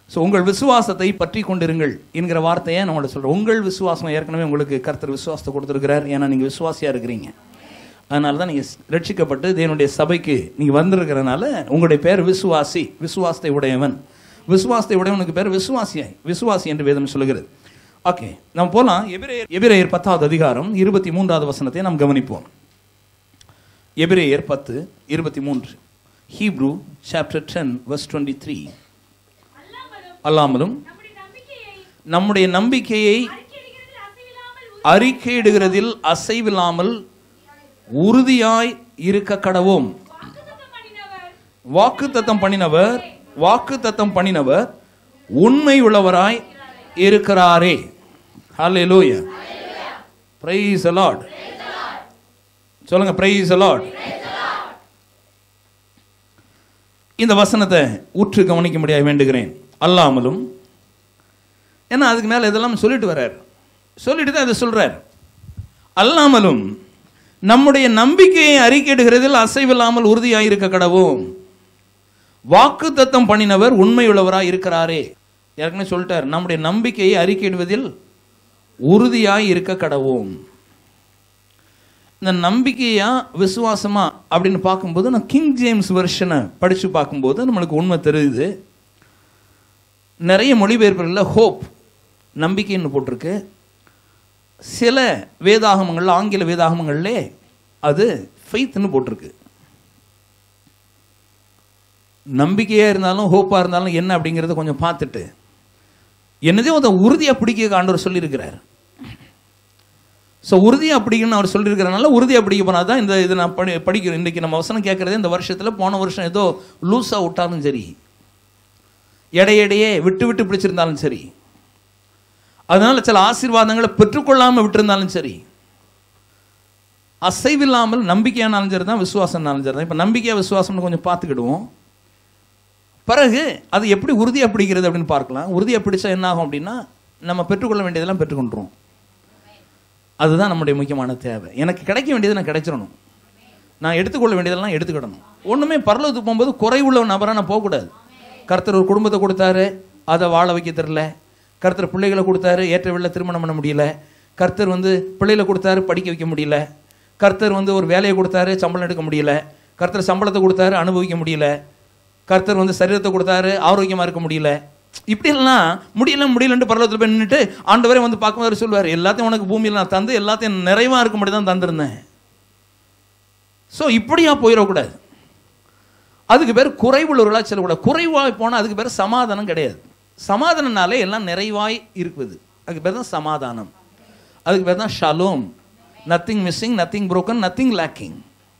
So உங்கள் விசுவாசத்தை பற்றி கொண்டிருங்கள் என்கிற வார்த்தையை நான் உங்கள்ட்ட சொல்கிறேன் உங்கள் விசுவாசம் ஏற்கனவே உங்களுக்கு கர்த்தர் விசுவாசத்தை கொடுத்துருக்கிறார் ஏன்னா நீங்கள் விசுவாசியாக இருக்கிறீங்க அதனால தான் நீங்கள் ரட்சிக்கப்பட்டு தேவனுடைய சபைக்கு நீங்கள் வந்திருக்கிறனால உங்களுடைய பேர் விசுவாசி விசுவாசத்தை உடையவன் விசுவாசத்தை உடையவனுக்கு பேர் விசுவாசியாய் விசுவாசி என்று வேதம் சொல்லுகிறது ஓகே நம்ம போலாம் எபிரேயர் எபிரேயர் பத்தாவது அதிகாரம் இருபத்தி மூன்றாவது வசனத்தை நாம் கவனிப்போம் எபிரேயர் பத்து இருபத்தி மூன்று Hebrew chapter ten verse twenty three அல்லாமலும் நம்முடைய நம்பிக்கையை அறிக்கையிடுகிறதில் அசைவில்லாமல் உறுதியாய் இருக்க கடவோம் வாக்கு தத்தம் பண்ணினவர் வாக்கு தத்தம் பண்ணினவர் உண்மை உள்ளவராய் இருக்கிறாரே ஹalleluya praise the lord சொல்லுங்க praise the lord இந்த வசனத்தை உற்று கவனிக்க முடியாது வேண்டுகிறேன் அல்லாமலும் ஏன்னா அதுக்கு மேல இதெல்லாம் சொல்லிட்டு வர்றார் சொல்லிட்டு தான் இதை சொல்றார் அல்லாமலும் நம்முடைய நம்பிக்கையை அறிக்கையிடுகிறதில் அசைவில்லாமல் உறுதியாயிருக்க கடவோம் வாக்கு தத்தம் பண்ணினவர் உண்மையுள்ளவராய் இருக்கிறாரே ஏற்கனவே சொல்லிட்டார் நம்முடைய நம்பிக்கையை அறிக்கையிடுவதில் உறுதியாய் இருக்க கடவோம் இந்த நம்பிக்கையா விசுவாசமா அப்படின்னு பார்க்கும்போது நான் கிங் ஜேம்ஸ் வெர்ஷனை படித்து பார்க்கும்போது நம்மளுக்கு உண்மை தெரியுது நிறைய மொழிபெயர்ப்புகளில் ஹோப் நம்பிக்கைன்னு போட்டிருக்கு சில வேதாகமங்கள் ஆங்கில வேதாகமங்கள்லே அது ஃபெய்த்னு போட்டிருக்கு நம்பிக்கையாக இருந்தாலும் ஹோப்பாக இருந்தாலும் என்ன அப்படிங்கிறத கொஞ்சம் பார்த்துட்டு என்னதையும் அதை உறுதியாக பிடிக்க ஆண்டவர் சொல்லியிருக்கிறார் ஸோ உறுதியாக பிடிக்கணும்னு அவர் சொல்லியிருக்கிறனால உறுதியாக பிடிக்க போனால் தான் இந்த இது நான் படி படிக்கிறேன் இன்றைக்கி நம்ம வசனம் கேட்குறதே இந்த வருஷத்தில் போன வருஷம் ஏதோ லூஸாக விட்டாலும் சரி எடையடையே விட்டு விட்டு பிடிச்சிருந்தாலும் சரி அதனால சில ஆசீர்வாதங்களை பெற்றுக்கொள்ளாமல் விட்டிருந்தாலும் சரி அசைவில்லாமல் நம்பிக்கையானாலும் சரி தான் விசுவாசம்னாலும் சரி தான் இப்போ நம்பிக்கையாக விசுவாசம்னு கொஞ்சம் பார்த்துக்கிடுவோம் பிறகு அது எப்படி உறுதியாக பிடிக்கிறது அப்படின்னு பார்க்கலாம் உறுதியாக பிடிச்சா என்ன ஆகும் அப்படின்னா நம்ம பெற்றுக்கொள்ள வேண்டியதெல்லாம் பெற்றுக்கொண்டுருவோம் அதுதான் நம்முடைய முக்கியமான தேவை எனக்கு கிடைக்க வேண்டியது நான் கிடைச்சிடணும் நான் எடுத்துக்கொள்ள வேண்டியதெல்லாம் எடுத்துக்கிடணும் ஒன்றுமே பரலோகத்துக்கு போகும்போது குறைவுள்ள நபராக நான் போகக்கூடாது கர்த்தர் ஒரு குடும்பத்தை கொடுத்தாரு அதை வாழ வைக்க தெரில கர்த்தர் பிள்ளைகளை கொடுத்தாரு ஏற்ற வெள்ள திருமணம் பண்ண முடியல கர்த்தர் வந்து பிள்ளைகளை கொடுத்தாரு படிக்க வைக்க முடியல கர்த்தர் வந்து ஒரு வேலையை கொடுத்தாரு சம்பளம் எடுக்க முடியல கர்த்தர் சம்பளத்தை கொடுத்தாரு அனுபவிக்க முடியல கர்த்தர் வந்து சரீரத்தை கொடுத்தாரு ஆரோக்கியமாக இருக்க முடியல இப்படியெல்லாம் முடியல முடியலன்ட்டு பரலத்தில் போய் நின்றுட்டு ஆண்டவரே வந்து பார்க்கும்போது சொல்லுவார் எல்லாத்தையும் உனக்கு பூமியில் நான் தந்து எல்லாத்தையும் நிறைவாக இருக்க மட்டும் தான் தந்திருந்தேன் ஸோ இப்படியா போயிடக்கூடாது அதுக்கு பேர் குறைவுள்ளவர்களாக செல்லக்கூடாது குறைவாய் போனால் அதுக்கு பேர் சமாதானம் கிடையாது சமாதானம்னாலே எல்லாம் நிறைவாய் இருக்குது அதுக்கு பேர் தான் சமாதானம் அதுக்கு பேர் தான் ஷலோம் nothing missing nothing broken nothing lacking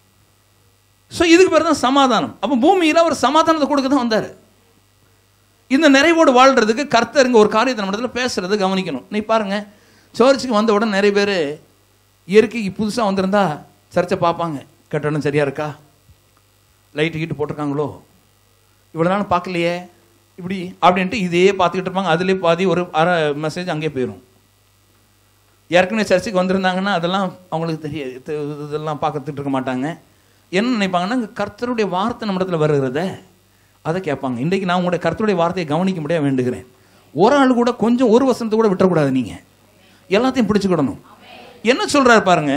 so இதுக்கு பேர் தான் சமாதானம் அப்போ பூமியில் ஒரு சமாதானத்தை கொடுக்க தான் வந்தார் இந்த நிறைவோடு வாழ்கிறதுக்கு கர்த்தருங்க ஒரு காரியத்தை நம்ம இடத்துல பேசுறது கவனிக்கணும் நீ பாருங்க சர்ச்சுக்கு வந்த உடனே நிறைய பேர் இயற்கைக்கு புதுசாக வந்திருந்தா சர்ச்சை பார்ப்பாங்க கட்டணம் சரியா இருக்கா லைட்டு கீட்டு போட்டிருக்காங்களோ இவ்வளோ நாள் பார்க்கலையே இப்படி அப்படின்ட்டு இதே பார்த்துக்கிட்டு இருப்பாங்க அதுலேயே பாதி ஒரு அரை மெசேஜ் அங்கேயே போயிடும் ஏற்கனவே சர்ச்சுக்கு வந்திருந்தாங்கன்னா அதெல்லாம் அவங்களுக்கு தெரியாது இது- இதெல்லாம் பார்க்கறதுட்டு இருக்க மாட்டாங்க என்ன நினைப்பாங்கன்னா இங்க கர்த்தருடைய வார்த்தை நம்ம இடத்துல வருகிறத அதை கேட்பாங்க இன்றைக்கு நான் உங்களுடைய கர்த்தருடைய வார்த்தையை கவனிக்க முடியாது வேண்டுகிறேன் ஒரு ஆள் கூட கொஞ்சம் ஒரு வசனத்தை கூட விட்டுறக்கூடாது நீங்கள் எல்லாத்தையும் பிடிச்சுக்கிடணும் என்ன சொல்றாரு பாருங்க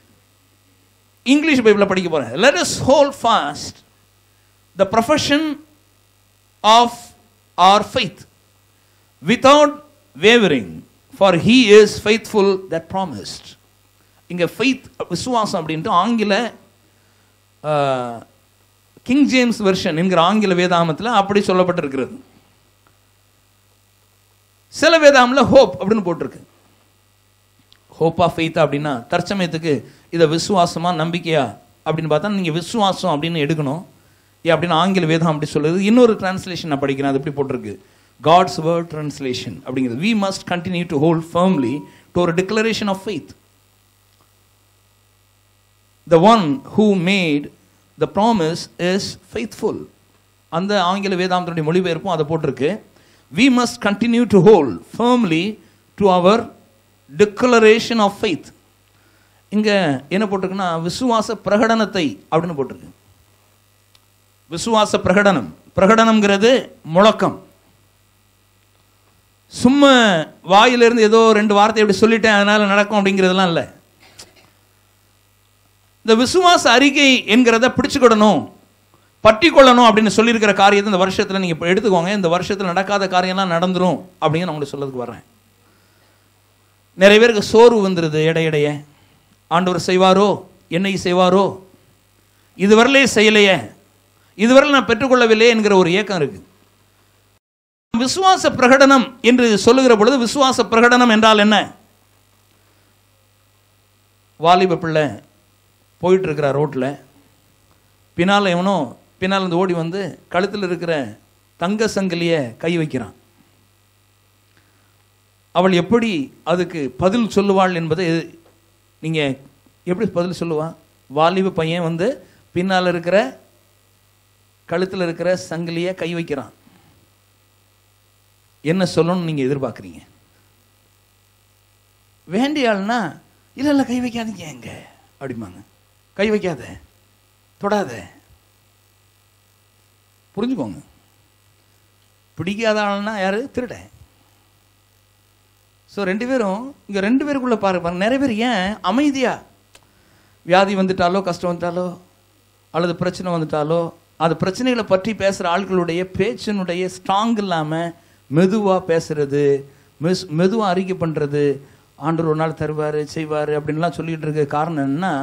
இங்கிலீஷ் பைபிளில் படிக்க போகிறேன் let us hold fast the profession of our faith without wavering for he is faithful that promised இங்க faith விசுவாசம் அப்படின்ட்டு ஆங்கில கிங் ஜேம்ஸ் வெர்ஷன் என்கிற ஆங்கில வேதாமத்தில் அப்படி சொல்லப்பட்டிருக்கிறது சில வேதாமில் ஹோப் அப்படின்னு போட்டிருக்கு ஹோப் ஆஃப் ஃபெய்த் அப்படின்னா தற்சமயத்துக்கு இதை விசுவாசமா நம்பிக்கையா அப்படின்னு பார்த்தா நீங்கள் விசுவாசம் அப்படின்னு எடுக்கணும் ஏன் அப்படின்னு ஆங்கில வேதம் அப்படி சொல்லுது இன்னொரு டிரான்ஸ்லேஷன் நான் படிக்கிறேன் அது எப்படி போட்டிருக்கு காட்ஸ் வேர்ட் டிரான்ஸ்லேஷன் அப்படிங்கிறது we must continue to hold firmly to our declaration of faith the one who made the promise is faithful அந்த ஆங்கில வேதாந்தனுடைய மொழிபெயர்ப்பும் அதை போட்டிருக்கு we must continue to hold firmly to our declaration of faith இங்கே என்ன போட்டிருக்குன்னா விசுவாச பிரகடனத்தை அப்படின்னு போட்டிருக்கு விசுவாச பிரகடனம் பிரகடனம்ங்கிறது முழக்கம் சும்மா வாயிலிருந்து ஏதோ ரெண்டு வார்த்தை இப்படி சொல்லிட்டேன் அதனால நடக்கும் அப்படிங்கிறதெல்லாம் இல்லை இந்த விசுவாச அறிக்கை என்கிறத பிடிச்சுக்கிடணும் பற்றி கொள்ளணும் அப்படின்னு சொல்லியிருக்கிற காரியத்தை இந்த வருஷத்தில் நீங்கள் இப்போ எடுத்துக்கோங்க இந்த வருஷத்தில் நடக்காத காரியம்லாம் நடந்துரும் அப்படின்னு நான் உங்களுக்கு சொல்லதுக்கு வர்றேன் நிறைய பேருக்கு சோர்வு வந்துடுது இடையிடைய ஆண்டவர் செய்வாரோ என்னை செய்வாரோ இதுவரையிலே செய்யலையே இதுவரை நான் பெற்றுக்கொள்ளவில்லையே என்கிற ஒரு ஏக்கம் இருக்கு விசுவாச பிரகடனம் என்று சொல்லுகிற பொழுது விசுவாச பிரகடனம் என்றால் என்ன வாலிப பிள்ளை போயிட்டு இருக்கிற ரோட்டில் பின்னால் எவனோ பின்னால் இருந்து ஓடி வந்து கழுத்தில் இருக்கிற தங்க சங்கிலியை கை வைக்கிறான் அவள் எப்படி அதுக்கு பதில் சொல்லுவாள் என்பதை நீங்கள் எப்படி பதில் சொல்லுவா வாலிப பையன் வந்து பின்னால் இருக்கிற கழுத்தில் இருக்கிற சங்கிலியை கை வைக்கிறான் என்ன சொல்லணும்னு நீங்கள் எதிர்பார்க்குறீங்க வேண்டிய ஆள்னா இல்லை இல்லை கை வைக்காதீங்க எங்க அப்படிம்பாங்க கை வைக்காத தொடாத புரிஞ்சுக்கோங்க பிடிக்காத ஆள்னா யாரு திருடன் ஸோ ரெண்டு பேரும் இங்கே ரெண்டு பேருக்குள்ள பாருங்க பாருங்க நிறைய பேர் ஏன் அமைதியா வியாதி வந்துட்டாலோ கஷ்டம் வந்துட்டாலோ அல்லது பிரச்சனை வந்துட்டாலோ அது பிரச்சனைகளை பற்றி பேசுகிற ஆட்களுடைய பேச்சினுடைய ஸ்ட்ராங் இல்லாமல் மெதுவாக பேசுறது மெஸ் மெதுவாக அறிக்கை பண்ணுறது ஆண்டவர் ஒரு நாள் தருவார் செய்வார் அப்படின்லாம் சொல்லிட்டு இருக்க காரணம் என்னன்னா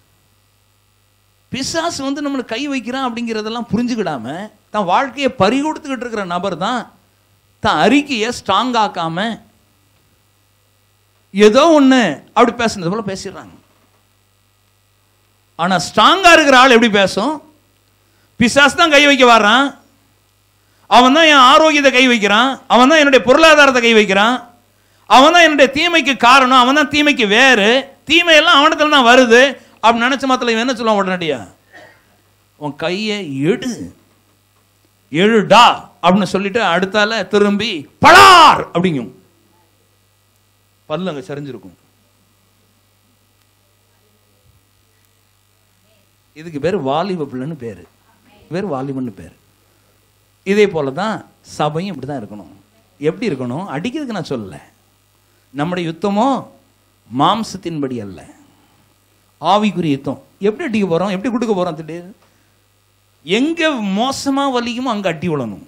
பிசாசு வந்து நம்மளை கை வைக்கிறான் அப்படிங்கிறதெல்லாம் புரிஞ்சுக்கிடாம தான் வாழ்க்கையை பறி கொடுத்துக்கிட்டு இருக்கிற நபர் தான் தான் அறிக்கையை ஸ்ட்ராங் ஆக்காம ஏதோ ஒன்று அப்படி பேசுனது போல பேசிடுறாங்க ஆனால் ஸ்ட்ராங்காக இருக்கிற ஆள் எப்படி பேசும் பிசாசு தான் கை வைக்க வர்றான் அவன் தான் என் ஆரோக்கியத்தை கை வைக்கிறான் அவன் தான் என்னுடைய பொருளாதாரத்தை கை வைக்கிறான் அவன் தான் என்னுடைய தீமைக்கு காரணம் அவன் தான் தீமைக்கு வேறு தீமையெல்லாம் அவனத்துல தான் வருது அப்படி நினைச்ச மாத்திரம் இவன் என்ன சொல்லுவான் உடனடியா உன் கையை எடு எழுடா அப்படின்னு சொல்லிட்டு அடுத்தால திரும்பி பலார் அப்படிங்கும் பல்லு அங்க சரிஞ்சிருக்கும் இதுக்கு பேர் வாலிப பிள்ளைன்னு பேர் பேர் வாலிபன்னு பேர் இதே போல தான் சபையும் இப்படி தான் இருக்கணும் எப்படி இருக்கணும் அடிக்கிறதுக்கு நான் சொல்லலை நம்முடைய யுத்தமோ மாம்சத்தின்படி அல்ல ஆவிக்குரிய யுத்தம் எப்படி அடிக்க போகிறோம் எப்படி கொடுக்க போகிறோம் திடீர் எங்கே மோசமாக வலிக்குமோ அங்கே அட்டி விழணும்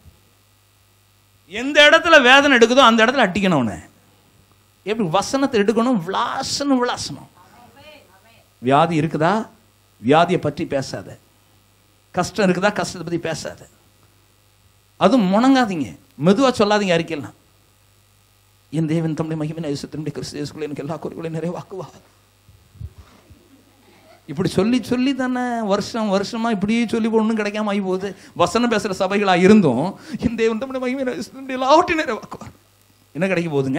எந்த இடத்துல வேதனை எடுக்குதோ அந்த இடத்துல அட்டிக்கணும் அவனை எப்படி வசனத்தை எடுக்கணும் விளாசணும் விளாசணும் வியாதி இருக்குதா வியாதியை பற்றி பேசாத கஷ்டம் இருக்குதா கஷ்டத்தை பற்றி பேசாத அதுவும் முணங்காதீங்க மெதுவாக சொல்லாதீங்க அறிக்கையெல்லாம் என் தேவன் தம்முடைய மகிமின் ஐசத்தினுடைய கிறிஸ்து இயேசுக்குள்ள எனக்கு எல்லா குறைகளையும் நிறைவாக்குவா இப்படி சொல்லி சொல்லி தானே வருஷம் வருஷமா இப்படியே சொல்லி ஒன்றும் கிடைக்காம ஆகி போகுது வசனம் பேசுகிற சபைகளாக இருந்தும் என் தேவன் தம்முடைய மகிமின் ஐசத்தினுடைய எல்லாவற்றையும் நிறைவாக்குவார் என்ன கிடைக்க போகுதுங்க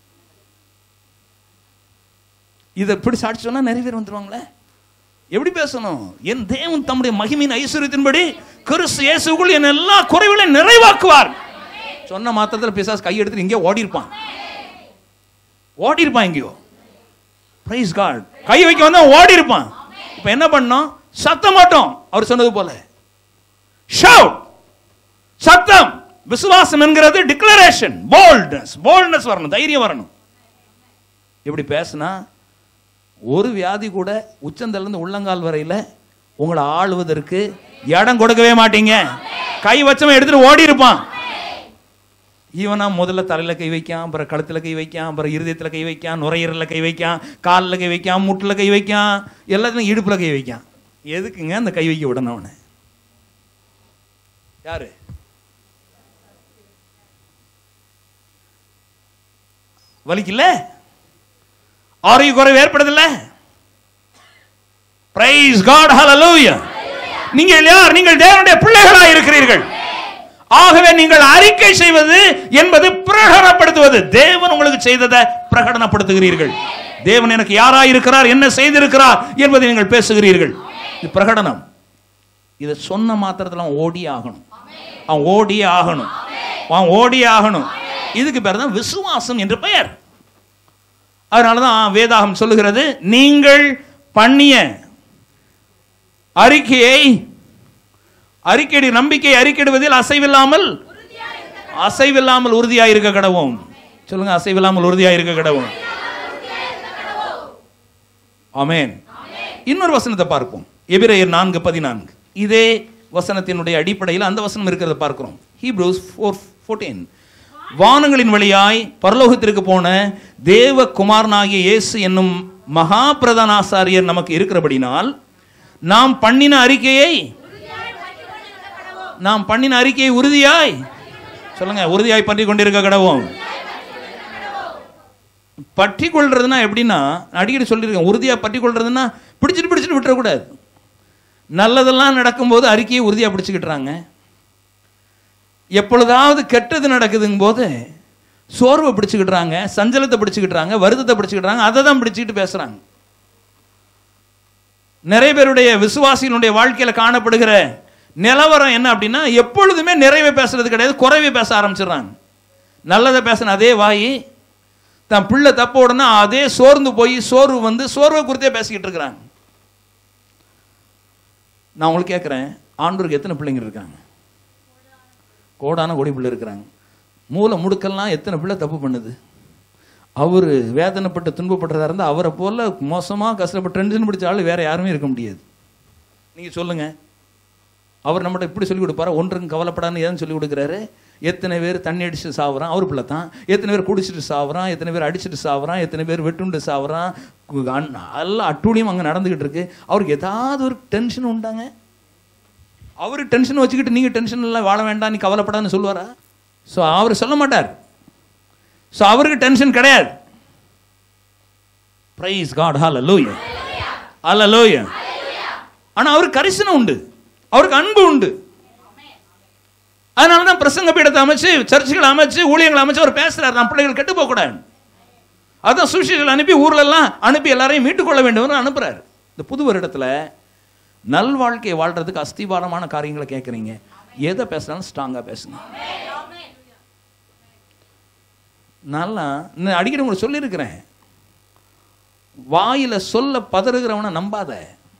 இதை இப்படி சாட்சி சொன்னா நிறைய பேர் வந்துருவாங்களே எப்படி பேசணும் என் தேவன் தம்முடைய மகிமின் ஐஸ்வர்யத்தின்படி கிறிஸ்து இயேசுக்குள் என் எல்லா குறைகளையும் நிறைவாக்குவார் சொன்ன மாத்திரத்தில் பிசாஸ் கை எடுத்துட்டு எங்கேயோ ஓடி இருப்பான் ஓடி இருப்பான் எங்கேயோ பிரைஸ் காட் கை வைக்க வந்தா ஓடி இருப்பான் இப்ப என்ன பண்ணோம் சத்தம் மாட்டோம் அவர் சொன்னது போல ஷவுட் சத்தம் விசுவாசம் என்கிறது டிக்ளரேஷன் போல்ட்னஸ் போல்ட்னஸ் வரணும் தைரியம் வரணும் இப்படி பேசினா ஒரு வியாதி கூட உச்சந்தலேருந்து உள்ளங்கால் வரையில உங்களை ஆளுவதற்கு இடம் கொடுக்கவே மாட்டீங்க கை வச்சவன் எடுத்துட்டு ஓடி இருப்பான் ஈவனா முதல்ல தலையில கை வைக்கான் அப்புறம் கழுத்துல கை வைக்கான் அப்புறம் இருதயத்துல கை வைக்கான் நுரையீரல கை வைக்கான் காலில் கை வைக்கான் முட்டில் கை வைக்கான் எல்லாத்துலையும் இடுப்புல கை வைக்கான் எதுக்குங்க அந்த கை வைக்க விடணும் அவனை யாரு வலிக்கல ஆரோக்கிய குறைவு ஏற்படுதில்ல பிரைஸ் காட் ஹalleluya நீங்கள் யார் நீங்கள் தேவனுடைய பிள்ளைகளாய் இருக்கிறீர்கள் ஆகவே நீங்கள் அறிக்கை செய்வது என்பது பிரகடனப்படுத்துவது தேவன் உங்களுக்கு செய்ததை பிரகடனப்படுத்துகிறீர்கள் தேவன் எனக்கு யாராய் இருக்கிறார் என்ன செய்திருக்கிறார் என்பதை நீங்கள் பேசுகிறீர்கள் இது பிரகடனம் இதை சொன்ன மாத்திரத்தில் அவன் ஓடி ஆகணும் அவன் ஓடியே ஆகணும் அவன் ஓடியே ஆகணும் இதுக்கு பேர் தான் விசுவாசம் என்று பெயர் அதனால தான் வேதாகம் சொல்லுகிறது நீங்கள் பண்ணிய அறிக்கையை அறிக்கையிடு நம்பிக்கை அறிக்கையிடுவதில் அசைவில்லாமல் அசைவில்லாமல் உறுதியாக இருக்க கடவும் சொல்லுங்க அசைவில்லாமல் உறுதியாக இருக்க கடவும் ஆமென் இன்னொரு வசனத்தை பார்ப்போம் எபிரேயர் நான்கு பதினான்கு இதே வசனத்தினுடைய அடிப்படையில் அந்த வசனம் இருக்கிறத பார்க்கிறோம் ஹீப்ரூஸ் ஃபோர் ஃபோர்டீன் வானங்களின் வழியாய் பரலோகத்திற்கு போன தேவ குமாரனாகிய இயேசு என்னும் மகா பிரதான ஆசாரியர் நமக்கு இருக்கிறபடினால் நாம் பண்ணின அறிக்கையை நாம் பண்ணின அறிக்கையை உறுதியாய் சொல்லுங்க உறுதியாய் பற்றி கொண்டிருக்க கடவோம் பற்றி கொள்றதுன்னா எப்படின்னா நான் அடிக்கடி சொல்லியிருக்கேன் உறுதியாக பற்றி கொள்றதுன்னா பிடிச்சிட்டு பிடிச்சிட்டு விட்டுறக்கூடாது நல்லதெல்லாம் நடக்கும்போது அறிக்கையை உறுதியாக பிடிச்சிக்கிட்டுறாங்க எப்பொழுதாவது கெட்டது நடக்குதுங்க போது சோர்வை பிடிச்சிக்கிட்டுறாங்க சஞ்சலத்தை பிடிச்சிக்கிட்டுறாங்க வருத்தத்தை பிடிச்சிக்கிட்டுறாங்க அதை தான் பிடிச்சிக்கிட்டு பேசுகிறாங்க நிறைய பேருடைய விசுவாசியினுடைய வாழ்க்கையில் காணப்படுகிற நிலவரம் என்ன அப்படின்னா எப்பொழுதுமே நிறைவை பேசுறது கிடையாது குறைவை பேச ஆரம்பிச்சிடுறாங்க நல்லதை பேசின அதே வாய் தன் பிள்ளை தப்பு உடனே அதே சோர்ந்து போய் சோர்வு வந்து சோர்வை குறித்தே பேசிக்கிட்டு இருக்கிறாங்க நான் உங்களுக்கு கேட்குறேன் ஆண்டூருக்கு எத்தனை பிள்ளைங்க இருக்காங்க கோடான கொடி பிள்ளை இருக்கிறாங்க மூளை முடுக்கெல்லாம் எத்தனை பிள்ளை தப்பு பண்ணுது அவர் வேதனைப்பட்டு துன்பப்படுறதா இருந்தால் அவரை போல மோசமாக கஷ்டப்பட்டு டென்ஷன் பிடிச்ச ஆள் வேற யாருமே இருக்க முடியாது நீங்கள் சொல்லுங்க அவர் நம்மகிட்ட இப்படி சொல்லி கொடுப்பாரு ஒன்றுக்கும் கவலைப்படான்னு ஏன்னு சொல்லி கொடுக்குறாரு எத்தனை பேர் தண்ணி அடிச்சுட்டு சாவுறான் அவர் பிள்ளை தான் எத்தனை பேர் குடிச்சிட்டு சாவுறான் எத்தனை பேர் அடிச்சிட்டு சாவுறான் எத்தனை பேர் வெட்டுண்டு சாவுறான் கு- அன்- எல்லாம் அட்டூழியம் அங்கே நடந்துக்கிட்டு இருக்கு அவருக்கு ஏதாவது ஒரு டென்ஷன் உண்டாங்க அவர் டென்ஷன் வச்சுக்கிட்டு நீங்கள் டென்ஷன் எல்லாம் வாழ வேண்டாம் நீ கவலைப்படான்னு சொல்லுவாரா ஸோ அவர் சொல்ல மாட்டார் ஸோ அவருக்கு டென்ஷன் கிடையாது பிரைஸ் காட் ஹalleluya ஹalleluya ஆனா அவருக்கு கரிசனம் உண்டு அவருக்கு அன்பு உண்டு அதனால தான் பிரசங்க பீடத்தை அமைச்சு சர்ச்சுகளை அமைச்சு ஊழியங்களை அமைச்சு அவர் பேசுறாரு நம்ம பிள்ளைகள் கெட்டு போகக்கூடாது அதான் சுவிசேஷர்கள் அனுப்பி ஊர்ல எல்லாம் அனுப்பி எல்லாரையும் மீட்டுக் கொள்ள வேண்டும் அனுப்புறாரு இந்த புது வருடத்துல நல் வாழ்க்கையை வாழ்றதுக்கு அஸ்திபாரமான காரியங்களை கேட்குறீங்க எதை பேசினாலும் ஸ்ட்ராங்கா பேசுங்க நல்லா நான் அடிக்கடி உங்களுக்கு சொல்லியிருக்கிறேன் வாயில சொல்ல பதறுகிறவனை நம்பாத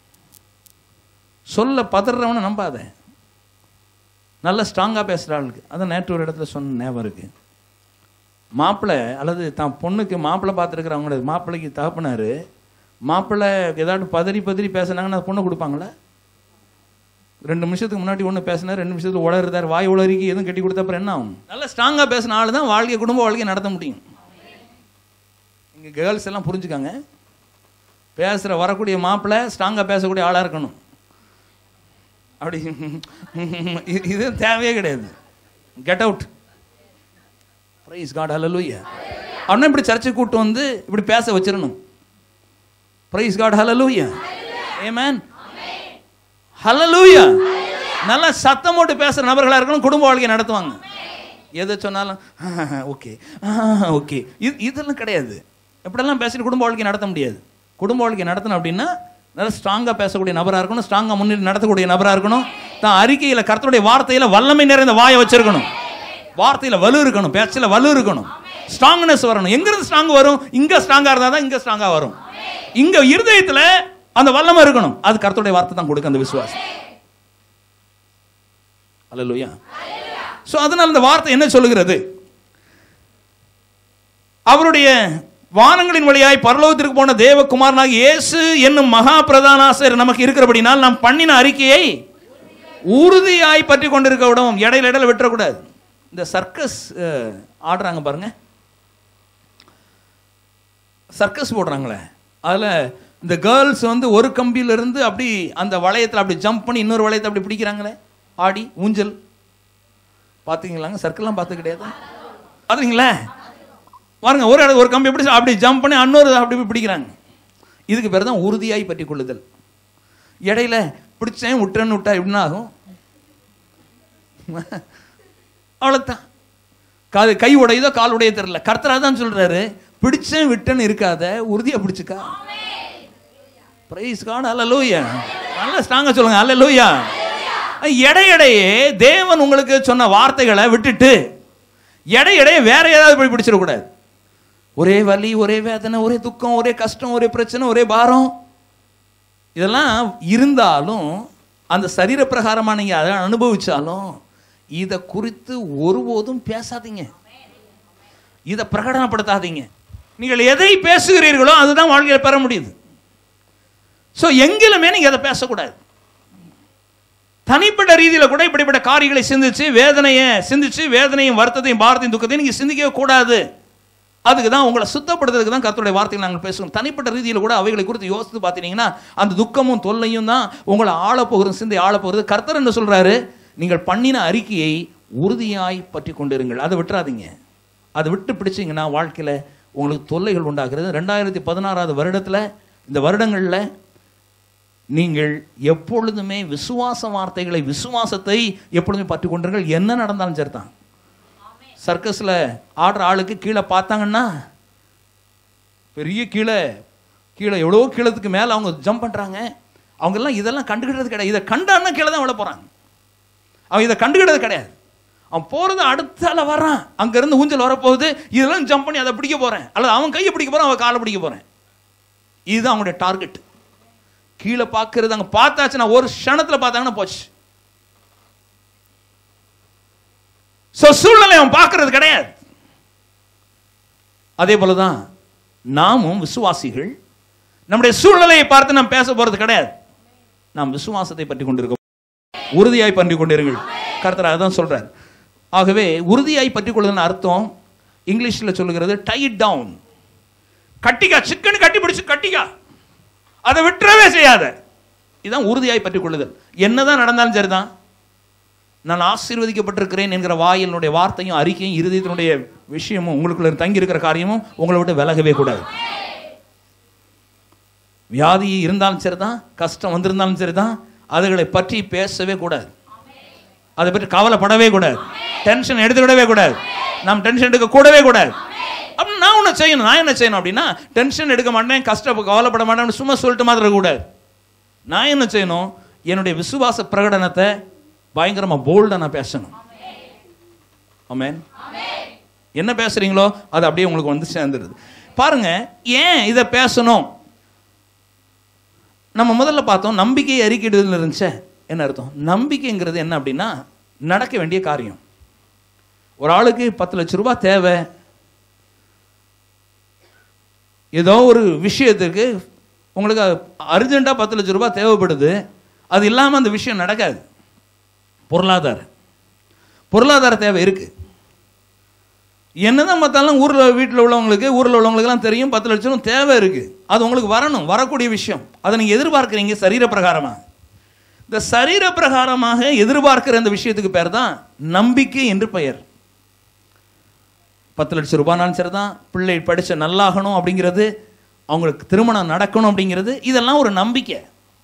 சொல்ல பதறவனை நம்பாத நல்ல ஸ்ட்ராங்காக பேசுகிற ஆளுக்கு அதான் நேற்று ஒரு இடத்துல சொன்ன ஞாபகம் இருக்கு மாப்பிள்ளை அல்லது தான் பொண்ணுக்கு மாப்பிள்ளை பார்த்துருக்குறவங்கள மாப்பிள்ளைக்கு தகப்பனாரு மாப்பிள்ளை ஏதாட்டு பதறி பதறி பேசுனாங்கன்னா அந்த பொண்ணை கொடுப்பாங்களா ரெண்டு நிமிஷத்துக்கு முன்னாடி ஒன்று பேசினார் ரெண்டு நிமிஷத்துல உளறுதார் வாய் உளறிக்கு எதுவும் கட்டி கொடுத்த அப்புறம் என்ன ஆகும் நல்ல ஸ்ட்ராங்காக பேசின ஆள் தான் வாழ்க்கை குடும்ப வாழ்க்கையை நடத்த முடியும் இங்கே கேர்ள்ஸ் எல்லாம் புரிஞ்சுக்காங்க பேசுகிற வரக்கூடிய மாப்பிள்ளை ஸ்ட்ராங்காக பேசக்கூடிய ஆளாக இருக்கணும் அப்படி இது- இது தேவையே கிடையாது கெட் அவுட் ப்ரைஸ் காட் ஹalleluya அவனை இப்படி சர்ச்சை கூட்டு வந்து இப்படி பேச வச்சிடணும் ப்ரைஸ் காட் ஹalleluya ஆமென் ஹalleluya நல்ல சத்தம் போட்டு பேசுற நபர்களா இருக்கணும் குடும்ப வாழ்க்கையை நடத்துவாங்க எதை சொன்னாலும் ஓகே ஓகே இது இதெல்லாம் கிடையாது எப்படியெல்லாம் பேசிட்டு குடும்ப வாழ்க்கை நடத்த முடியாது குடும்ப வாழ்க்கை நடத்தணும் அப்படின்னா நல்ல ஸ்ட்ராங்காக பேசக்கூடிய நபராக இருக்கணும் ஸ்ட்ராங்காக முன்னிட்டு நடத்தக்கூடிய நபராக இருக்கணும் தான் அறிக்கையில் கர்த்தருடைய வார்த்தையில் வல்லமை நிறைந்த வாயை வச்சிருக்கணும் வார்த்தையில் வலு இருக்கணும் பேச்சில் வலு இருக்கணும் ஸ்ட்ராங்னஸ் வரணும் எங்கிருந்து ஸ்ட்ராங் வரும் இங்கே ஸ்ட்ராங்காக இருந்தால் தான் இங்கே ஸ்ட்ராங்காக வரும் இங்கே இருதயத்தில் அந்த வல்லமை இருக்கணும் அது கர்த்தருடைய வார்த்தை தான் கொடுக்கும் அந்த விசுவாசம் அல்லையா ஸோ அதனால் அந்த வார்த்தை என்ன சொல்லுகிறது அவருடைய வானங்களின் வழியாய் பரலோகத்திற்கு போன தேவகுமாரனாக இயேசு என்னும் மகா பிரதானாசர் நமக்கு இருக்கிறபடினால் நாம் பண்ணின அறிக்கையை உறுதியாய் பற்றி கொண்டிருக்க விடவும் இடையில இடையில விட்டுறக்கூடாது இந்த சர்க்கஸ் அஹ், ஆடுறாங்க பாருங்க சர்க்கஸ் போடுறாங்களே அதில் இந்த கேர்ள்ஸ் வந்து ஒரு கம்பியில இருந்து அப்படி அந்த வளையத்தில் அப்படி ஜம்ப் பண்ணி இன்னொரு வளையத்தை அப்படி பிடிக்கிறாங்களே ஆடி ஊஞ்சல் பார்த்தீங்களாங்க சர்க்கெல்லாம் பார்த்து கிடையாது பார்த்துறீங்களா பாருங்க ஒரு இடம் ஒரு கம்பி எப்படி அப்படி ஜம்ப் பண்ணி இன்னொரு அப்படி போய் பிடிக்கிறாங்க இதுக்கு பேர் தான் உறுதியாய் பற்றி கொள்ளுதல் இடையில பிடிச்சேன் விட்டேன்னு விட்டா எப்படின்னா ஆகும் அவ்வளோதான் காது கை உடையுதோ கால் உடைய தெரியல கர்த்தரா தான் சொல்றாரு பிடிச்சேன் விட்டேன்னு இருக்காத உறுதியா பிடிச்சுக்கா பிரைஸ் காட் அல்லலூயா நல்லா ஸ்ட்ராங்கா சொல்லுங்க அல்லலூயா எடையடையே தேவன் உங்களுக்கு சொன்ன வார்த்தைகளை விட்டுட்டு எடையடையே வேற ஏதாவது போய் பிடிச்சிடக்கூடாது ஒரே வலி ஒரே வேதனை ஒரே துக்கம் ஒரே கஷ்டம் ஒரே பிரச்சனை ஒரே பாரம் இதெல்லாம் இருந்தாலும் அந்த சரீர பிரகாரமாக நீங்கள் அதை அனுபவிச்சாலும் இதை குறித்து ஒருபோதும் பேசாதீங்க இதை பிரகடனப்படுத்தாதீங்க நீங்கள் எதை பேசுகிறீர்களோ அதுதான் வாழ்க்கையில் பெற முடியுது ஸோ எங்கிலுமே நீங்கள் அதை பேசக்கூடாது தனிப்பட்ட ரீதியில் கூட இப்படிப்பட்ட காரியங்களை சிந்திச்சு வேதனையை சிந்திச்சு வேதனையும் வருத்தத்தையும் பாரத்தையும் துக்கத்தையும் நீங்கள் சிந்திக்கவே கூடாது அதுக்கு தான் உங்களை சுத்தப்படுத்துறதுக்கு தான் கர்த்தருடைய வார்த்தைகள் நாங்கள் பேசுவோம் தனிப்பட்ட ரீதியில் கூட அவைகளை குறித்து யோசித்து பார்த்தீங்கன்னா அந்த துக்கமும் தொல்லையும் தான் உங்களை ஆளப்போகிறது சிந்தை ஆளப்போகிறது கர்த்தர் என்ன சொல்றாரு நீங்கள் பண்ணின அறிக்கையை உறுதியாய் பற்றி கொண்டிருங்கள் அதை விட்டுறாதீங்க அதை விட்டு பிடிச்சிங்கன்னா வாழ்க்கையில் உங்களுக்கு தொல்லைகள் உண்டாகிறது ரெண்டாயிரத்தி பதினாறாவது வருடத்தில் இந்த வருடங்களில் நீங்கள் எப்பொழுதுமே விசுவாச வார்த்தைகளை விசுவாசத்தை எப்பொழுதுமே பற்றி கொண்டிருங்கள் என்ன நடந்தாலும் சரிதான் சர்க்கஸில் ஆடுற ஆளுக்கு கீழே பார்த்தாங்கன்னா பெரிய கீழே கீழே எவ்வளோ கீழத்துக்கு மேலே அவங்க ஜம்ப் பண்ணுறாங்க அவங்கெல்லாம் இதெல்லாம் கண்டுக்கிட்டது கிடையாது இதை கண்டான்னா கீழே தான் விழ போகிறாங்க அவன் இதை கண்டுக்கிட்டது கிடையாது அவன் போகிறது அடுத்தால வர்றான் அங்கேருந்து ஊஞ்சல் வரப்போகுது இதெல்லாம் ஜம்ப் பண்ணி அதை பிடிக்க போகிறேன் அல்லது அவன் கையை பிடிக்க போகிறான் அவன் காலை பிடிக்க போகிறேன் இதுதான் அவங்களுடைய டார்கெட் கீழே பார்க்கறது அங்கே பார்த்தாச்சுன்னா ஒரு க்ஷணத்தில் பார்த்தாங்கன்னா போச்சு ஸோ சூழ்நிலை அவன் பார்க்கறது கிடையாது அதே போல தான் நாமும் விசுவாசிகள் நம்முடைய சூழ்நிலையை பார்த்து நாம் பேச போறது கிடையாது நாம் விசுவாசத்தை பற்றி கொண்டிருக்க உறுதியாய் பற்றி கொண்டிருங்கள் கர்த்தர் அதான் சொல்றார் ஆகவே உறுதியாய் பற்றி கொள்ளுதுன்னு அர்த்தம் இங்கிலீஷில் சொல்லுகிறது டைட் டவுன் கட்டிக்கா சிக்கன் கட்டி பிடிச்சு கட்டிக்கா அதை விட்டுறவே செய்யாத இதுதான் உறுதியாய் பற்றி கொள்ளுதல் என்னதான் நடந்தாலும் சரிதான் நான் ஆசீர்வதிக்கப்பட்டிருக்கிறேன் என்கிற வாயிலுடைய வார்த்தையும் அறிக்கையும் இருதயத்தினுடைய விஷயமும் உங்களுக்குள்ள தங்கி இருக்கிற காரியமும் உங்களை விட்டு விலகவே கூடாது வியாதி இருந்தாலும் சரிதான் கஷ்டம் வந்திருந்தாலும் சரிதான் அதுகளை பற்றி பேசவே கூடாது அதை பற்றி கவலைப்படவே கூடாது டென்ஷன் எடுத்துக்கிடவே கூடாது நாம் டென்ஷன் எடுக்க கூடவே கூடாது அப்ப நான் ஒன்று செய்யணும் நான் என்ன செய்யணும் அப்படின்னா டென்ஷன் எடுக்க மாட்டேன் கஷ்டம் கவலைப்பட மாட்டேன் சும்மா சொல்லிட்டு மாதிரி இருக்கக்கூடாது நான் என்ன செய்யணும் என்னுடைய விசுவாச பிரகடனத்தை பயங்கரமா போல்டா நான் பேசணும் ஆமென் என்ன பேசுறீங்களோ அது அப்படியே உங்களுக்கு வந்து சேர்ந்துருது பாருங்க ஏன் இதை பேசணும் நம்ம முதல்ல பார்த்தோம் நம்பிக்கை அறிக்கையிடுதல் இருந்துச்சே என்ன அர்த்தம் நம்பிக்கைங்கிறது என்ன அப்படின்னா நடக்க வேண்டிய காரியம் ஒரு ஆளுக்கு பத்து லட்ச ரூபாய் தேவை ஏதோ ஒரு விஷயத்துக்கு உங்களுக்கு அர்ஜென்ட்டாக பத்து லட்ச ரூபாய் தேவைப்படுது அது இல்லாமல் அந்த விஷயம் நடக்காது பொருளாதார பொருளாதார தேவை இருக்கு என்னதான் பார்த்தாலும் ஊரில் வீட்டில் உள்ளவங்களுக்கு ஊரில் உள்ளவங்களுக்குலாம் தெரியும் பத்து லட்சம் தேவை இருக்கு அது உங்களுக்கு வரணும் வரக்கூடிய விஷயம் அதை நீங்கள் எதிர்பார்க்குறீங்க சரீர பிரகாரமாக இந்த சரீர பிரகாரமாக எதிர்பார்க்கிற அந்த விஷயத்துக்கு பேர் தான் நம்பிக்கை என்று பெயர் பத்து லட்சம் ரூபாய்னாலும் சரி தான் பிள்ளை படிச்ச நல்லாகணும் அப்படிங்கிறது அவங்களுக்கு திருமணம் நடக்கணும் அப்படிங்கிறது இதெல்லாம் ஒரு நம்பிக்கை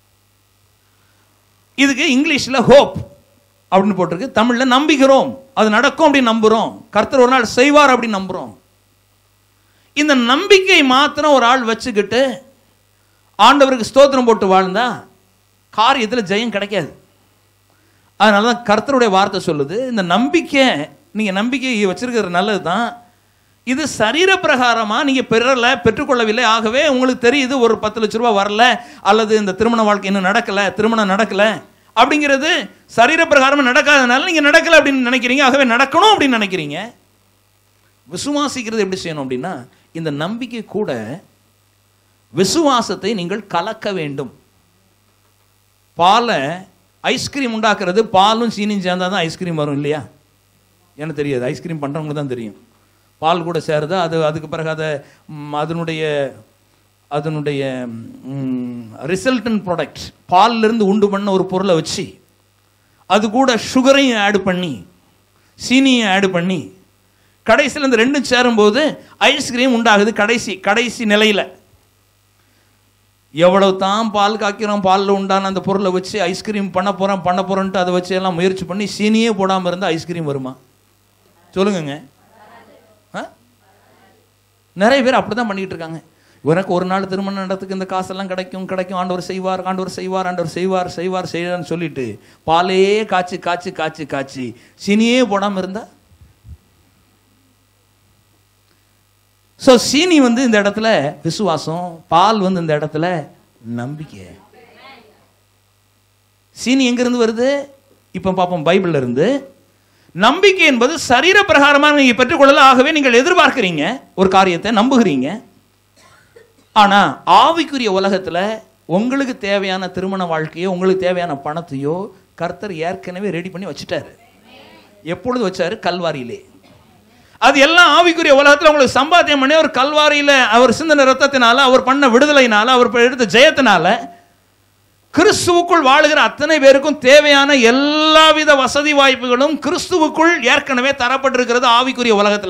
இதுக்கு இங்கிலீஷில் ஹோப் அப்படின்னு போட்டிருக்கு தமிழில் நம்பிக்கிறோம் அது நடக்கும் அப்படின்னு நம்புகிறோம் கர்த்தர் ஒரு நாள் செய்வார் அப்படின்னு நம்புகிறோம் இந்த நம்பிக்கை மாத்திரம் ஒரு ஆள் வச்சுக்கிட்டு ஆண்டவருக்கு ஸ்தோத்திரம் போட்டு வாழ்ந்தா காரியத்தில் ஜெயம் கிடைக்காது அதனால தான் கர்த்தருடைய வார்த்தை சொல்லுது இந்த நம்பிக்கை நீங்கள் நம்பிக்கை வச்சிருக்கிறது நல்லது தான் இது சரீர பிரகாரமாக நீங்கள் பெறலை பெற்றுக்கொள்ளவில்லை ஆகவே உங்களுக்கு தெரியுது ஒரு பத்து லட்ச ரூபா வரல அல்லது இந்த திருமண வாழ்க்கை இன்னும் நடக்கலை திருமணம் நடக்கலை அப்படிங்கிறது சரீர பிரகாரமாக நடக்காதனால நீங்கள் நடக்கலை அப்படின்னு நினைக்கிறீங்க ஆகவே நடக்கணும் அப்படின்னு நினைக்கிறீங்க விசுவாசிக்கிறது எப்படி செய்யணும் அப்படின்னா இந்த நம்பிக்கை கூட விசுவாசத்தை நீங்கள் கலக்க வேண்டும் பாலை ஐஸ்கிரீம் உண்டாக்குறது பாலும் சீனியும் சேர்ந்தால் தான் ஐஸ்கிரீம் வரும் இல்லையா எனக்கு தெரியாது ஐஸ்கிரீம் பண்ணுறவங்களுக்கு தான் தெரியும் பால் கூட சேருது அது அதுக்கு பிறகு அதை ம், அதனுடைய அதனுடைய ரிசல்டன் ப்ராடக்ட் பால்லேருந்து உண்டு பண்ண ஒரு பொருளை வச்சு அது கூட சுகரையும் ஆட் பண்ணி சீனியும் ஆட் பண்ணி கடைசியில் இந்த ரெண்டும் சேரும்போது ஐஸ்கிரீம் உண்டாகுது கடைசி கடைசி நிலையில் எவ்வளவு தான் பால் காய்க்கிறோம் பாலில் உண்டான அந்த பொருளை வச்சு ஐஸ்கிரீம் பண்ண போகிறோம் பண்ண போகிறோன்ட்டு அதை வச்சு எல்லாம் முயற்சி பண்ணி சீனியே போடாமல் இருந்தால் ஐஸ்கிரீம் வருமா சொல்லுங்கங்க ஆ? நிறைய பேர் அப்படி தான் பண்ணிக்கிட்டு இருக்காங்க உனக்கு ஒரு நாள் திருமணம் நடத்துக்கு இந்த காசெல்லாம் கிடைக்கும் கிடைக்கும் ஆண்டவர் செய்வார் ஆண்டவர் செய்வார் ஆண்டவர் செய்வார் செய்வார் செய்வார்னு சொல்லிட்டு பாலே காய்ச்சி காய்ச்சி காய்ச்சி காய்ச்சி சீனியே போடாமல் இருந்தா ஸோ சீனி வந்து இந்த இடத்துல விசுவாசம் பால் வந்து இந்த இடத்துல நம்பிக்கை சீனி எங்கிருந்து வருது இப்போ பார்ப்போம் பைபிள்ல இருந்து நம்பிக்கை என்பது சரீர பிரகாரமாக நீங்க பெற்றுக்கொள்ளலாம் ஆகவே நீங்கள் எதிர்பார்க்கிறீங்க ஒரு காரியத்தை நம்புகிறீங்க ஆனா ஆவிக்குரிய உலகத்துல உங்களுக்கு தேவையான திருமண வாழ்க்கையோ உங்களுக்கு தேவையான பணத்தையோ கர்த்தர் ஏற்கனவே ரெடி பண்ணி வச்சுட்டாரு எப்பொழுது வச்சாரு கல்வாரியிலே அது எல்லாம் ஆவிக்குரிய உலகத்துல உங்களுக்கு சம்பாத்தியம் பண்ணி அவர் கல்வாரியில அவர் சிந்தன ரத்தத்தினால அவர் பண்ண விடுதலையினால அவர் எடுத்த ஜெயத்தினால கிறிஸ்துவுக்குள் வாழுகிற அத்தனை பேருக்கும் தேவையான எல்லாவித வசதி வாய்ப்புகளும் கிறிஸ்துவுக்குள் ஏற்கனவே தரப்பட்டிருக்கிறது ஆவிக்குரிய உலகத்துல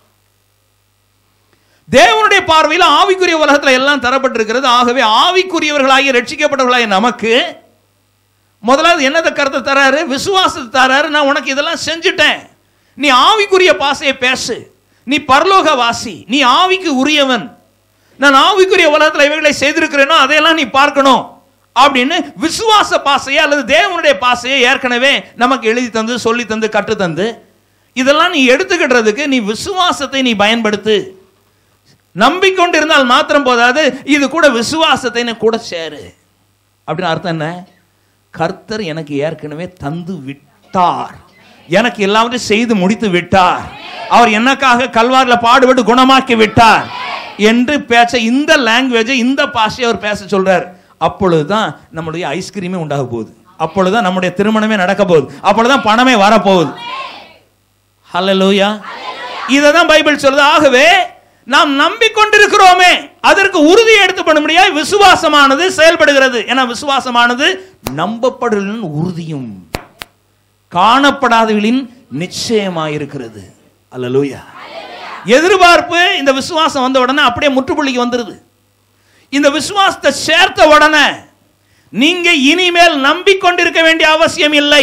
தேவனுடைய பார்வையில் ஆவிக்குரிய உலகத்துல எல்லாம் தரப்பட்டிருக்கிறது ஆகவே ஆவிக்குரியவர்களாகிய ரட்சிக்கப்பட்டவர்களாகிய நமக்கு முதலாவது என்னத்தை கருத்தை தராரு விசுவாசத்தை தராரு நான் உனக்கு இதெல்லாம் செஞ்சுட்டேன் நீ ஆவிக்குரிய பாசையை பேசு நீ பரலோக வாசி நீ ஆவிக்கு உரியவன் நான் ஆவிக்குரிய உலகத்தில் இவைகளை செய்திருக்கிறேனோ அதையெல்லாம் நீ பார்க்கணும் அப்படின்னு விசுவாச பாசையை அல்லது தேவனுடைய பாசையை ஏற்கனவே நமக்கு எழுதி தந்து சொல்லி தந்து கற்று தந்து இதெல்லாம் நீ எடுத்துக்கிடுறதுக்கு நீ விசுவாசத்தை நீ பயன்படுத்து நம்பிக்கொண்டு இருந்தால் மாத்திரம் போதாது இது கூட விசுவாசத்தை நீ கூட சேரு அப்படின்னு அர்த்தம் என்ன கர்த்தர் எனக்கு ஏற்கனவே தந்து விட்டார் எனக்கு எல்லாவற்றையும் செய்து முடித்து விட்டார் அவர் எனக்காக கல்வாரில் பாடுபட்டு குணமாக்கி விட்டார் என்று பேச இந்த லாங்குவேஜை இந்த பாஷையை அவர் பேச சொல்றார் அப்பொழுதுதான் நம்முடைய ஐஸ்கிரீமே உண்டாக போகுது அப்பொழுதுதான் நம்முடைய திருமணமே நடக்க போகுது அப்பொழுதுதான் பணமே வரப்போகுது ஹalleluya இதை தான் பைபிள் சொல்லுது ஆகவே நாம் நம்பிக்கொண்டிருக்கிறோமே அதற்கு உறுதி எடுத்துப்பட முடியாது விசுவாசமானது செயல்படுகிறது ஏன்னா விசுவாசமானது நம்பப்படுதலின் உறுதியும் காணப்படாதவர்களின் நிச்சயமாயிருக்கிறது அல்லலூயா எதிர்பார்ப்பு இந்த விசுவாசம் வந்த உடனே அப்படியே முற்றுப்புள்ளிக்கு வந்துருது இந்த விசுவாசத்தை சேர்த்த உடனே நீங்க இனிமேல் நம்பிக்கொண்டிருக்க வேண்டிய அவசியம் இல்லை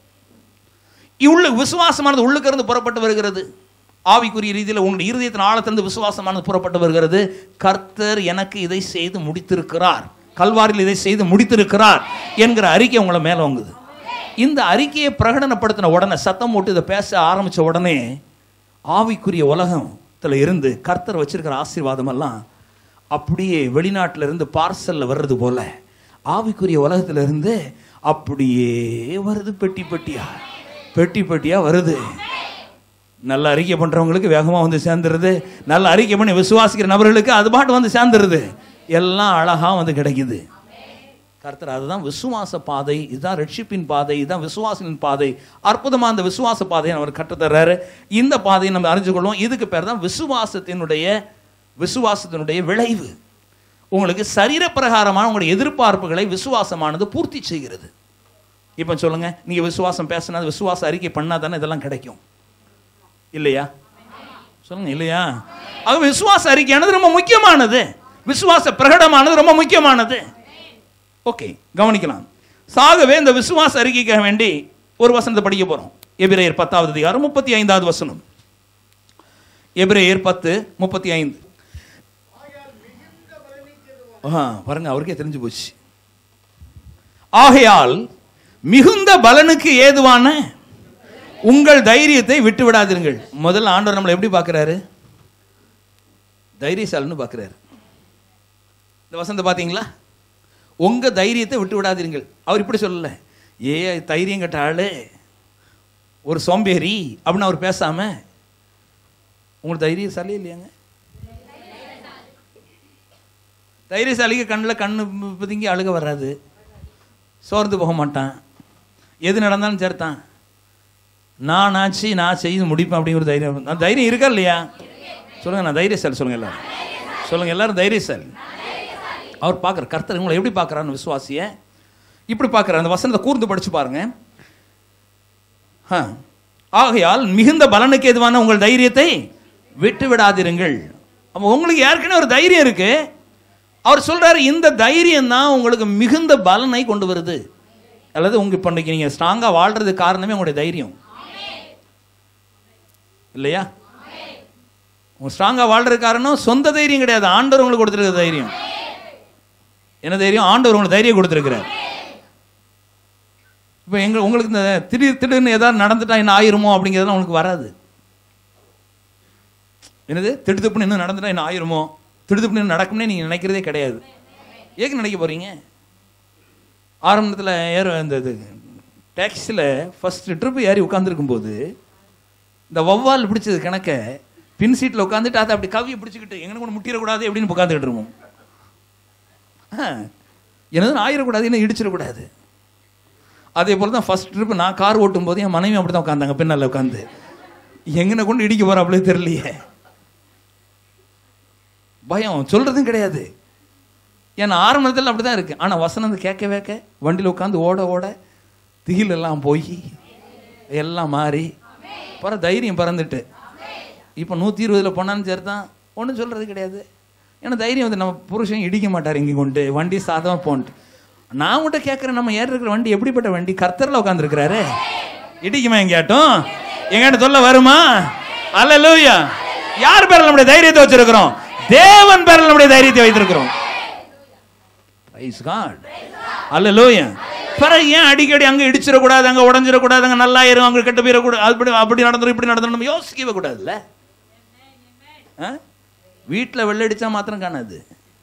உள்ள விசுவாசமானது உள்ளுக்கு இருந்து புறப்பட்டு வருகிறது ஆவிக்குரிய ரீதியில் உங்களுடைய இருதயத்தின் ஆழத்திலிருந்து விசுவாசமானது புறப்பட்டு வருகிறது கர்த்தர் எனக்கு இதை செய்து முடித்திருக்கிறார் கல்வாரில் இதை செய்து முடித்திருக்கிறார் என்கிற அறிக்கை உங்களை மேல வாங்குது இந்த அறிக்கையை பிரகடனப்படுத்தின உடனே சத்தம் போட்டு இதை பேச ஆரம்பிச்ச உடனே ஆவிக்குரிய உலகத்துல இருந்து கர்த்தர் வச்சிருக்கிற ஆசீர்வாதம் எல்லாம் அப்படியே வெளிநாட்டுல இருந்து பார்சல்ல வர்றது போல ஆவிக்குரிய உலகத்துல இருந்து அப்படியே வருது பெட்டி பெட்டியா பெட்டி பெட்டியா வருது நல்ல அறிக்கை பண்றவங்களுக்கு வேகமா வந்து சேர்ந்துருது நல்ல அறிக்கை பண்ணி விசுவாசிக்கிற நபர்களுக்கு அது பாட்டு வந்து சேர்ந்துருது எல்லாம் அழகா வந்து கிடைக்குது கர்த்தர் அதுதான் விசுவாச பாதை இதுதான் ரட்சிப்பின் பாதை இதுதான் விசுவாசின் பாதை அற்புதமா அந்த விசுவாச பாதையை அவர் கற்றுத்தர்றாரு இந்த பாதையை நம்ம அறிஞ்சுக்கொள்வோம் இதுக்கு பேர் தான் விசுவாசத்தினுடைய விசுவாசத்தினுடைய விளைவு உங்களுக்கு சரீர பிரகாரமான உங்களுடைய எதிர்பார்ப்புகளை விசுவாசமானது பூர்த்தி செய்கிறது இப்போ சொல்லுங்க நீங்க விசுவாசம் பேசினா விசுவாச அறிக்கை பண்ணா தானே இதெல்லாம் கிடைக்கும் இல்லையா சொல்லுங்க இல்லையா அது விசுவாச அறிக்கையானது ரொம்ப முக்கியமானது விசுவாச பிரகடமானது ரொம்ப முக்கியமானது ஓகே கவனிக்கலாம் சாகவே இந்த விசுவாச அறிக்கைக்காக வேண்டி ஒரு வசனத்தை படிக்க போறோம் எபிரேயர் பத்தாவது அதிகாரம் முப்பத்தி ஐந்தாவது வசனம் எபிரேயர் பத்து முப்பத்தி ஐந்து ஆ பாருங்க அவருக்கே தெரிஞ்சு போச்சு ஆகையால் மிகுந்த பலனுக்கு ஏதுவான உங்கள் தைரியத்தை விட்டு விடாதீர்கள் முதல்ல ஆண்டவர் நம்மளை எப்படி பார்க்குறாரு தைரியசாலின்னு பார்க்குறாரு இந்த வசந்த பார்த்தீங்களா உங்க தைரியத்தை விட்டு விடாதீர்கள் அவர் இப்படி சொல்லல ஏ தைரியம் கட்ட ஆளு ஒரு சோம்பேறி அப்படின்னு அவர் பேசாம உங்களுக்கு தைரியசாலி இல்லையாங்க தைரியசாலிக்கு கண்ணில் கண்ணு பிதுங்கி அழுக வராது சோர்ந்து போக மாட்டான் எது நடந்தாலும் சேர்த்தான் நான் ஆச்சு நான் செய்து முடிப்பேன் அப்படிங்கிற தைரியம் நான் தைரியம் இருக்கா இல்லையா சொல்லுங்க நான் தைரியசாலி சொல்லுங்க எல்லாரும் சொல்லுங்க எல்லாரும் தைரியசாலி அவர் பார்க்குற கர்த்தர் உங்களை எப்படி பார்க்குறான்னு விசுவாசிய இப்படி பார்க்குறாரு அந்த வசனத்தை கூர்ந்து படிச்சு பாருங்க ஆ. ஆகையால் மிகுந்த பலனுக்கு எதுவான உங்கள் தைரியத்தை விட்டு விடாதிருங்கள் அப்போ உங்களுக்கு ஏற்கனவே ஒரு தைரியம் இருக்கு அவர் சொல்றாரு இந்த தைரியம் தான் உங்களுக்கு மிகுந்த பலனை கொண்டு வருது அல்லது உங்க இப்போ இன்னைக்கு நீங்கள் ஸ்ட்ராங்காக வாழ்றதுக்கு காரணமே உங்களுடைய தைரியம் இல்லையா உங்க ஸ்ட்ராங்காக வாழ்றது காரணம் சொந்த தைரியம் கிடையாது ஆண்டவர் உங்களுக்கு கொடுத்துருக்க தைரியம் என்ன தைரியம் ஆண்டவர் உங்களுக்கு தைரியம் கொடுத்துருக்கிறார் இப்போ எங்க உங்களுக்கு இந்த திடீர் திடீர்னு ஏதாவது நடந்துட்டா என்ன ஆயிருமோ அப்படிங்கிறதுலாம் உங்களுக்கு வராது என்னது திடுத்துப்புன்னு இன்னும் நடந்துட்டா என்ன ஆயிருமோ திடுத்துப்புன்னு இன்னும் நடக்கும்னே நீங்கள் நினைக்கிறதே கிடையாது ஏக்கு நினைக்க போறீங்க ஆரம்பத்தில் ஏற இந்த இது டாக்ஸியில் ஃபர்ஸ்ட் ட்ரிப்பு ஏறி உட்காந்துருக்கும் போது இந்த வௌவால் பிடிச்சது கணக்க பின் சீட்டில் உட்காந்துட்டு அதை அப்படி கவியை பிடிச்சிக்கிட்டு எங்கே கொண்டு முட்டிடக்கூடாது அப்படின்னு உட்காந்துக்கிட்டு இருக்கோம் ஆ, எனது ஆயிடக்கூடாது என்ன இடிச்சிடக்கூடாது அதே போல தான் ஃபர்ஸ்ட் ட்ரிப் நான் கார் ஓட்டும் போது என் மனைவி அப்படி தான் உட்காந்தாங்க பின்னால் உட்காந்து எங்கனை கொண்டு இடிக்க போற அப்படியே தெரியலையே பயம் சொல்றதும் கிடையாது ஏன்னா ஆரம்பத்தில் அப்படி தான் இருக்கு ஆனால் வசனம் கேட்க வேக்க வண்டியில் உட்காந்து ஓட ஓட திகில் எல்லாம் போய் எல்லாம் மாறி அப்புறம் தைரியம் பறந்துட்டு இப்போ நூற்றி இருபதில் போனான்னு சரி தான் ஒன்றும் சொல்கிறது கிடையாது ஏன்னா தைரியம் வந்து நம்ம புருஷன் இடிக்க மாட்டார் இங்கே கொண்டு வண்டி சாதமாக போன்ட்டு நான் உன்கிட்ட கேட்குறேன் நம்ம ஏற இருக்கிற வண்டி எப்படிப்பட்ட வண்டி கர்த்தரில் உட்காந்துருக்கிறாரு இடிக்குமா எங்கேயாட்டும் எங்கிட்ட சொல்ல வருமா அல்ல யார் பேரில் நம்முடைய தைரியத்தை வச்சிருக்கிறோம் தேவன் பேரில் நம்முடைய தைரியத்தை வைத்திருக்கிறோம் Praise God. Hallelujah. பிறகு ஏன் அடிக்கடி அங்க இடிச்சிடக்கூடாது அங்க உடஞ்சிடக்கூடாது அங்க நல்லா இரும் அங்க கெட்டு போயிடக்கூடாது அப்படி அப்படி நடந்துரும் இப்படி நடந்துரும் நம்ம யோசிக்கவே கூடாதுல்ல ஆ? வீட்டுல வெள்ளடிச்சா மாத்திரம் காணாது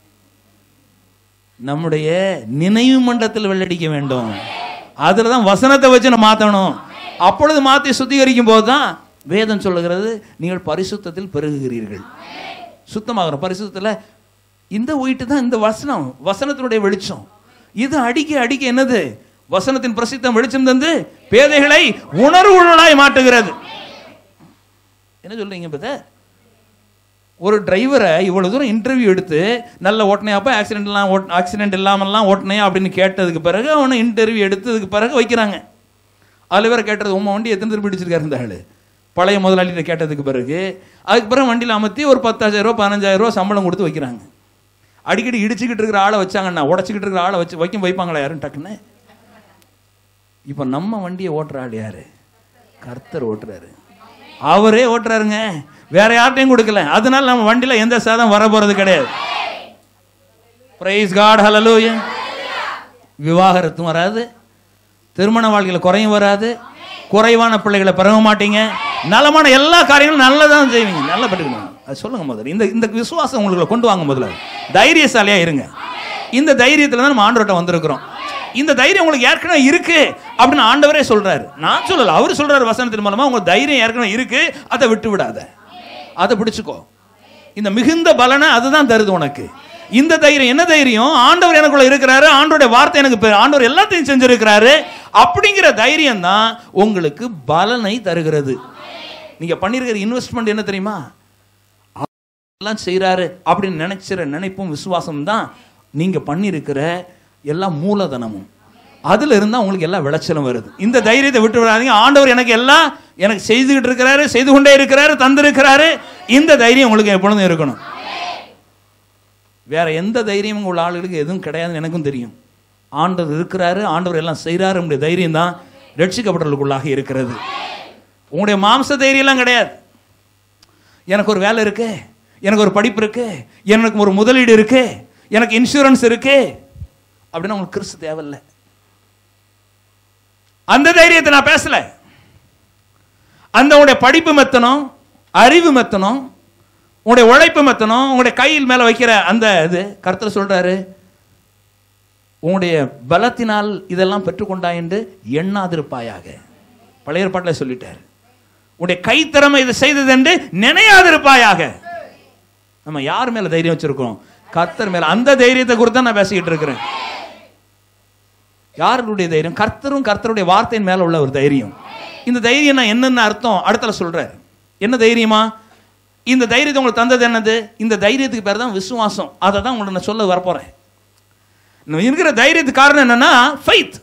நம்முடைய நினைவு மண்டலத்தில் வெள்ளடிக்க வேண்டும் அதுல தான் வசனத்தை வச்சு நம்ம மாத்தணும் அப்பொழுது மாத்தி சுத்திகரிக்கும் போது தான் வேதம் சொல்லுகிறது நீங்கள் பரிசுத்தத்தில் பெருகுகிறீர்கள் சுத்தமாகிற பரிசுத்தத்தில் இந்த ஒயிட்டு தான் இந்த வசனம் வசனத்தினுடைய வெளிச்சம் இது அடிக்க அடிக்க என்னது வசனத்தின் பிரசித்தம் வெளிச்சம் தந்து பேதைகளை உணர்வுள்ளனாய் மாட்டுகிறது என்ன சொல்றீங்க பத ஒரு டிரைவரை இவ்வளவு தூரம் இன்டர்வியூ எடுத்து நல்ல ஓட்டுனையாப்ப ஆக்சிடென்ட் எல்லாம் ஓட் ஆக்சிடென்ட் இல்லாமல்லாம் ஓட்டுனையா அப்படின்னு கேட்டதுக்கு பிறகு அவனை இன்டர்வியூ எடுத்ததுக்கு பிறகு வைக்கிறாங்க அதில் வேற கேட்டது உமா வண்டி எத்தனை திருப்பி பிடிச்சிருக்காரு இந்த ஆளு பழைய முதலாளிகிட்ட கேட்டதுக்கு பிறகு அதுக்கு பிறகு வண்டியில் அமர்த்தி ஒரு பத்தாயிரம் ரூபா பதினஞ்சாயிரம் ரூபா சம்பளம் கொடுத்து வைக்கிறாங்க அடிக்கடி இடிச்சுக்கிட்டு இருக்கிற ஆளை வச்சாங்கன்னா உடச்சிக்கிட்டு இருக்கிற ஆளை வச்சு வைக்கும் வைப்பாங்களா யாரும் டக்குன்னு இப்போ நம்ம வண்டியை ஓட்டுற ஆள் யாரு கர்த்தர் ஓட்டுறாரு அவரே ஓட்டுறாருங்க வேற யார்ட்டையும் கொடுக்கல அதனால நம்ம வண்டியில எந்த சாதம் வர போறது கிடையாது பிரைஸ் காட் ஹalleluya விவாகரத்தும் வராது திருமண வாழ்க்கையில குறையும் வராது குறைவான பிள்ளைகளை பிறக மாட்டீங்க நலமான எல்லா காரியங்களும் நல்லதான் செய்வீங்க நல்லா பட்டுக்கணும் அது சொல்லுங்க முதல்ல இந்த இந்த விசுவாசம் உங்களுக்கு கொண்டு வாங்க முதல்ல தைரியசாலியா இருங்க இந்த தைரியத்துல தான் நம்ம ஆண்டவர்கிட்ட வந்திருக்கிறோம் இந்த தைரியம் உங்களுக்கு ஏற்கனவே இருக்கு அப்படின்னு ஆண்டவரே சொல்றாரு நான் சொல்லல அவர் சொல்றாரு வசனத்தின் மூலமா உங்க தைரியம் ஏற்கனவே இருக்கு அதை விட்டு விடாத அதை பிடிச்சுக்கோ இந்த மிகுந்த பலனை அதுதான் தருது உனக்கு இந்த தைரியம் என்ன தைரியம் ஆண்டவர் எனக்குள்ள இருக்கிறாரு ஆண்டவருடைய வார்த்தை எனக்கு பெ- ஆண்டவர் எல்லாத்தையும் செஞ்சிருக்கிறாரு அப்படிங்கிற தைரியம் தான் உங்களுக்கு பலனை தருகிறது நீங்க பண்ணிருக்கிற இன்வெஸ்ட்மெண்ட் என்ன தெரியுமா எல்லாம் செய்றாரு அப்படின்னு நினைச்சிற நினைப்பும் விசுவாசம் தான் நீங்க பண்ணியிருக்கிற எல்லா மூலதனமும் அதுல இருந்தா உங்களுக்கு எல்லா விளைச்சலும் வருது இந்த தைரியத்தை விட்டு விடாதீங்க ஆண்டவர் எனக்கு எல்லாம் எனக்கு செய்துகிட்டு இருக்கிறாரு செய்து கொண்டே இருக்கிறாரு தந்திருக்கிறாரு இந்த தைரியம் உங்களுக்கு எப்பொழுதும் இருக்கணும் வேற எந்த தைரியமும் உள்ள ஆளுகளுக்கு எதுவும் கிடையாதுன்னு எனக்கும் தெரியும் ஆண்டவர் இருக்கிறாரு ஆண்டவர் எல்லாம் செய்கிறாரு உங்களுடைய தைரியம் தான் ரட்சிக்கப்பட்டவர்களுக்குள்ளாக இருக்கிறது உங்களுடைய மாம்ச தைரியம்லாம் கிடையாது எனக்கு ஒரு வேலை இருக்கு எனக்கு ஒரு படிப்பு இருக்கு எனக்கு ஒரு முதலீடு இருக்கு எனக்கு இன்சூரன்ஸ் இருக்கு அப்படின்னா உங்களுக்கு கிறிஸ்து தேவையில்லை அந்த தைரியத்தை நான் பேசல அந்த உங்களுடைய படிப்பு மெத்தனம் அறிவு மெத்தனம் உங்களுடைய உழைப்பு மெத்தனம் உங்களுடைய கையில் மேல வைக்கிற அந்த இது கர்த்தர் சொல்றாரு உங்களுடைய பலத்தினால் இதெல்லாம் பெற்றுக்கொண்டாய் என்று எண்ணாதிருப்பாயாக பழைய ஏற்பாட்டில் சொல்லிட்டார் உன்னுடைய கைத்திறமை இதை செய்தது என்று நினையாதிருப்பாயாக நம்ம யார் மேல தைரியம் வச்சிருக்கோம் கர்த்தர் மேல அந்த தைரியத்தை குறித்து தான் நான் பேசிக்கிட்டு இருக்கிறேன் யாருடைய தைரியம் கர்த்தரும் கர்த்தருடைய வார்த்தையின் மேல உள்ள ஒரு தைரியம் இந்த தைரியம் நான் என்னென்ன அர்த்தம் அடுத்தல சொல்றாரு என்ன தைரியமா இந்த தைரியத்தை உங்களுக்கு தந்தது என்னது இந்த தைரியத்துக்கு பேர் தான் விசுவாசம் அதை தான் உங்களுக்கு நான் சொல்ல வரப்போறேன் நம்ம இருக்கிற தைரியத்துக்கு காரணம் என்னன்னா ஃபைத்